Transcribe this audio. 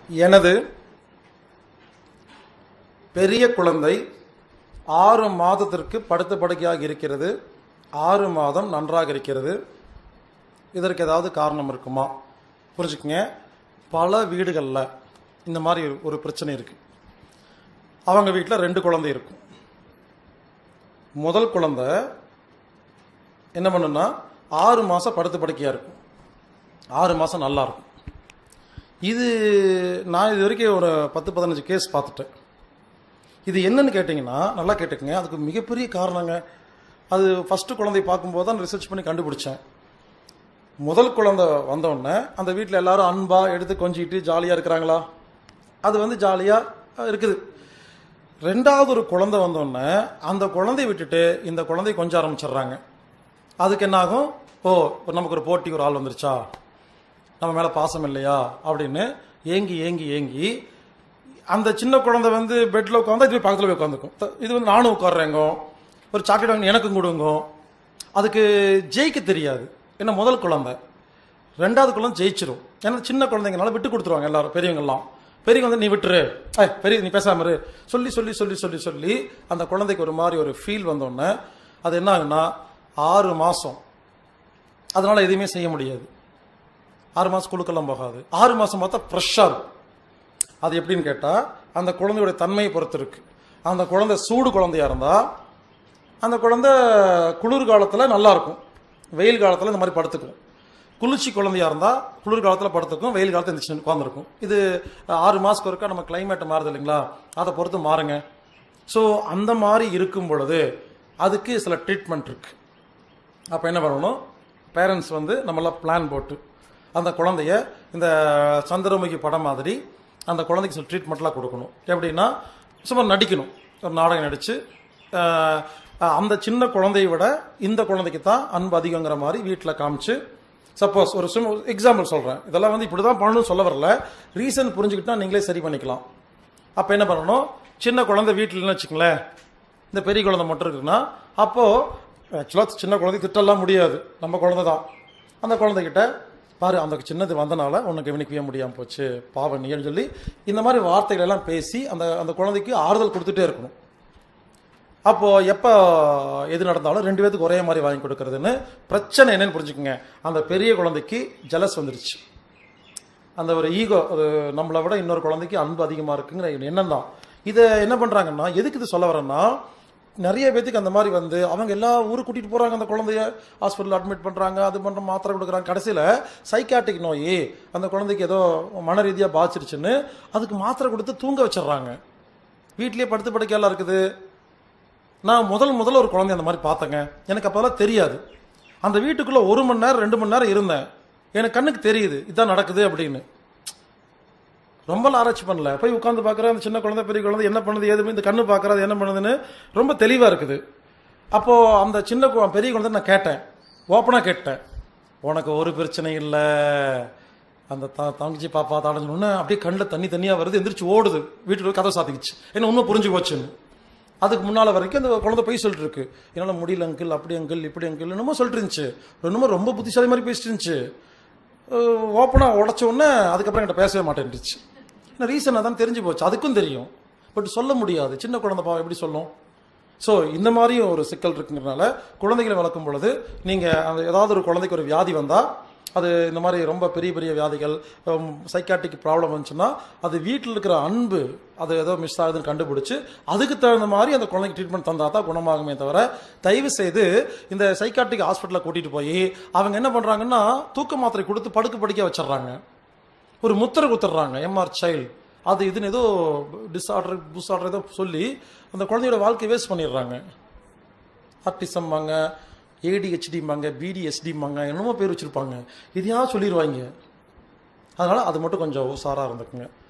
எனது பெரிய குழந்தை ஆறு மாதத்திற்கு படுத்த படுக்கையாக இருக்கிறது ஆறு மாதம் நன்றாக இருக்கிறது இதற்கு ஏதாவது காரணம் இருக்குமா புரிஞ்சுக்கங்க பல வீடுகளில் இந்த மாதிரி ஒரு- ஒரு பிரச்சனை இருக்கு அவங்க வீட்டில் ரெண்டு குழந்தை இருக்கும் முதல் குழந்தை என்ன பண்ணுன்னா ஆறு மாதம் படுத்த படுக்கையாக இருக்கும் ஆறு மாதம் நல்லா இருக்கும் இது நான் இது வரைக்கும் ஒரு பத்து பதினஞ்சு கேஸ் பார்த்துட்டேன் இது என்னன்னு கேட்டிங்கன்னா நல்லா கேட்டுக்கங்க அதுக்கு மிகப்பெரிய காரணங்க அது ஃபர்ஸ்ட் குழந்தை பார்க்கும்போது தான் ரிசர்ச் பண்ணி கண்டுபிடிச்சேன் முதல் குழந்தை வந்த உடனே அந்த வீட்டில் எல்லாரும் அன்பா எடுத்து கொஞ்சிட்டு ஜாலியாக இருக்கிறாங்களா அது வந்து ஜாலியாக இருக்குது ரெண்டாவது ஒரு குழந்தை வந்த உடனே அந்த குழந்தைய விட்டுட்டு இந்த குழந்தை கொஞ்ச ஆரம்பிச்சிடுறாங்க அதுக்கு என்ன ஆகும் ஓ இப்ப நமக்கு ஒரு போட்டி ஒரு ஆள் வந்துருச்சா நம்ம மேலே பாசம் இல்லையா அப்படின்னு ஏங்கி ஏங்கி ஏங்கி அந்த சின்ன குழந்தை வந்து பெட்ல உட்காந்தா இது போய் பக்கத்தில் போய் உட்காந்துக்கும் இது வந்து நானும் உட்காடுறேங்க ஒரு சாக்லேட் வாங்கி எனக்கும் கொடுங்க அதுக்கு ஜெயிக்க தெரியாது ஏன்னா முதல் குழந்தை ரெண்டாவது குழந்தை ஜெயிச்சிரும் ஏன்னா சின்ன குழந்தைங்கனால விட்டு கொடுத்துருவாங்க எல்லாரும் பெரியவங்க எல்லாம் பெரியவங்க வந்து நீ விட்டுரு ஏய் பெரிய நீ பேசாம இரு சொல்லி சொல்லி சொல்லி சொல்லி சொல்லி அந்த குழந்தைக்கு ஒரு மாதிரி ஒரு ஃபீல் வந்தோடனே அது என்ன ஆகுன்னா ஆறு மாசம் அதனால எதுவுமே செய்ய முடியாது ஆறு மாசம் குழுக்கெல்லாம் போகாது ஆறு மாசம் பார்த்தா ஃப்ரெஷ்ஷாக இருக்கும் அது எப்படின்னு கேட்டா அந்த குழந்தையோட தன்மையை பொறுத்து இருக்கு அந்த குழந்தை சூடு குழந்தையா இருந்தா அந்த குழந்தை குளிர் காலத்துல நல்லா இருக்கும் வெயில் காலத்துல இந்த மாதிரி படுத்துக்கும் குளிர்ச்சி குழந்தையா இருந்தா குளிர் காலத்துல படுத்துக்கும் வெயில் காலத்துல எந்திரிச்சு உட்காந்துருக்கும் இது அஹ், ஆறு மாசத்துக்கு ஒருக்கா நம்ம கிளைமேட் மாறுது இல்லைங்களா அதை பொறுத்து மாறுங்க ஸோ அந்த மாதிரி இருக்கும் பொழுது அதுக்கு சில ட்ரீட்மெண்ட் இருக்கு அப்போ என்ன பண்ணணும் பேரண்ட்ஸ் வந்து நம்மளாம் பிளான் போட்டு அந்த குழந்தைய இந்த சந்திரமுகி படம் மாதிரி அந்த குழந்தைக்கு சில ட்ரீட்மெண்ட்லாம் கொடுக்கணும் எப்படின்னா சும்மா நடிக்கணும் ஒரு நாடகம் நடித்து அந்த சின்ன குழந்தையை விட இந்த குழந்தைக்கு தான் அன்பு அதிகங்கிற மாதிரி வீட்டில் காமிச்சு சப்போஸ் ஒரு சும் எக்ஸாம்பிள் சொல்கிறேன் இதெல்லாம் வந்து இப்படி தான் பண்ணணும்னு சொல்ல வரல ரீசன் புரிஞ்சுக்கிட்டா நீங்களே சரி பண்ணிக்கலாம் அப்போ என்ன பண்ணணும் சின்ன குழந்தை வீட்டில்னு வச்சுங்களேன் இந்த பெரிய குழந்தை மட்டும் இருக்குன்னா அப்போ ஆக்சுவலாக சின்ன குழந்தை திட்டலாம் முடியாது நம்ம குழந்தை தான் அந்த குழந்தைகிட்ட பாரு அந்த சின்னது வந்தனால உன்னை கவனிக்கவே முடியாமல் போச்சு பாவம் நீன்னு சொல்லி இந்த மாதிரி வார்த்தைகள் எல்லாம் பேசி அந்த அந்த குழந்தைக்கு ஆறுதல் கொடுத்துட்டே இருக்கணும் அப்போ எப்போ எது நடந்தாலும் ரெண்டு பேத்துக்கு ஒரே மாதிரி வாங்கி கொடுக்கறதுன்னு பிரச்சனை என்னன்னு புரிஞ்சுக்கோங்க அந்த பெரிய குழந்தைக்கு ஜலஸ் வந்துருச்சு அந்த ஒரு ஈகோ ஒரு நம்மளை விட இன்னொரு குழந்தைக்கு அன்பு அதிகமாக இருக்குங்கிற எண்ணம் தான் இதை என்ன பண்ணுறாங்கன்னா எதுக்கு இது சொல்ல வரேன்னா நிறைய பேத்துக்கு அந்த மாதிரி வந்து அவங்க எல்லா ஊருக்கு கூட்டிகிட்டு போகிறாங்க அந்த குழந்தைய ஹாஸ்பிட்டல் அட்மிட் பண்ணுறாங்க அது பண்ணுற மாத்திரை கொடுக்குறாங்க கடைசியில் சைக்காட்டிக் நோய் அந்த குழந்தைக்கு ஏதோ மன ரீதியாக பாதிச்சிருச்சுன்னு அதுக்கு மாத்திரை கொடுத்து தூங்க வச்சிடுறாங்க வீட்லயே படுத்து படுக்கையெல்லாம் இருக்குது நான் முதல் முதல்ல ஒரு குழந்தை அந்த மாதிரி பார்த்தேங்க எனக்கு அப்போல்லாம் தெரியாது அந்த வீட்டுக்குள்ள ஒரு மணி நேரம் ரெண்டு மணி நேரம் இருந்தேன் எனக்கு கண்ணுக்கு தெரியுது இதான் நடக்குது அப்படின்னு ரொம்ப ஆராய்ச்சி பண்ணல போய் உட்காந்து பார்க்குறேன் அந்த சின்ன குழந்தை பெரிய குழந்தை என்ன பண்ணுது ஏது இந்த கண்ணு பார்க்கறது என்ன பண்ணுதுன்னு ரொம்ப தெளிவாக இருக்குது அப்போ அந்த சின்ன கு- பெரிய குழந்தை நான் கேட்டேன் ஓப்பனாக கேட்டேன் உனக்கு ஒரு பிரச்சனை இல்லை அந்த த தங்கச்சி பாப்பா தாடஞ்சோன்னு அப்படியே கண்ணில் தண்ணி தண்ணியாக வருது எந்திரிச்சு ஓடுது வீட்டுக்கு கதை சாத்திக்கிச்சு என்ன உண்மை புரிஞ்சு போச்சுன்னு அதுக்கு முன்னால வரைக்கும் அந்த குழந்தை போய் சொல்லிட்டு இருக்கு என்னால முடியல அங்கிள் அப்படி அங்கிள் இப்படி அங்கிள் என்னமோ சொல்லிட்டு இருந்துச்சு என்னமோ ரொம்ப புத்திசாலி மாதிரி பேசிட்டு இருந்துச்சு ஓப்பனாக உடச்ச உடனே அதுக்கப்புறம் என்கிட்ட பேசவே மாட்டேன்ருச்சு ரீசன் அதான் தெரிஞ்சு போச்சு அதுக்கும் தெரியும் பட் சொல்ல முடியாது சின்ன குழந்தை பாவம் எப்படி சொல்லும் ஸோ இந்த மாதிரியும் ஒரு சிக்கல் இருக்குங்கிறனால குழந்தைகளை வளர்க்கும் பொழுது நீங்கள் அந்த ஏதாவது ஒரு குழந்தைக்கு ஒரு வியாதி வந்தால் அது இந்த மாதிரி ரொம்ப பெரிய பெரிய வியாதிகள் சைக்காட்டிக் ப்ராப்ளம் வந்துச்சுன்னா அது வீட்டில் இருக்கிற அன்பு அது ஏதோ மிஸ் ஆகுதுன்னு கண்டுபிடிச்சு அதுக்கு தகுந்த மாதிரி அந்த குழந்தைக்கு ட்ரீட்மெண்ட் தந்தா தான் குணமாகுமே தவிர தயவு செய்து இந்த சைக்காட்டிக் ஹாஸ்பிட்டலில் கூட்டிகிட்டு போய் அவங்க என்ன பண்ணுறாங்கன்னா தூக்க மாத்திரை கொடுத்து படுக்க படிக்க வச்சிடுறாங்க ஒரு முத்திரை குத்துறாங்க எம்ஆர் சைல்டு அது இதுன்னு ஏதோ டிஸ்ஆர்டர் புஸ்ஆர்டர் ஏதோ சொல்லி அந்த குழந்தையோட வாழ்க்கையை வேஸ்ட் பண்ணிடுறாங்க ஆர்டிசம்பாங்க ஏடிஹெச்டிம்பாங்க பிடிஎஸ்டிம்பாங்க என்னமோ பேர் வச்சிருப்பாங்க இதையா சொல்லிடுவாங்க அதனால அது மட்டும் கொஞ்சம் உஷாராக இருந்துக்குங்க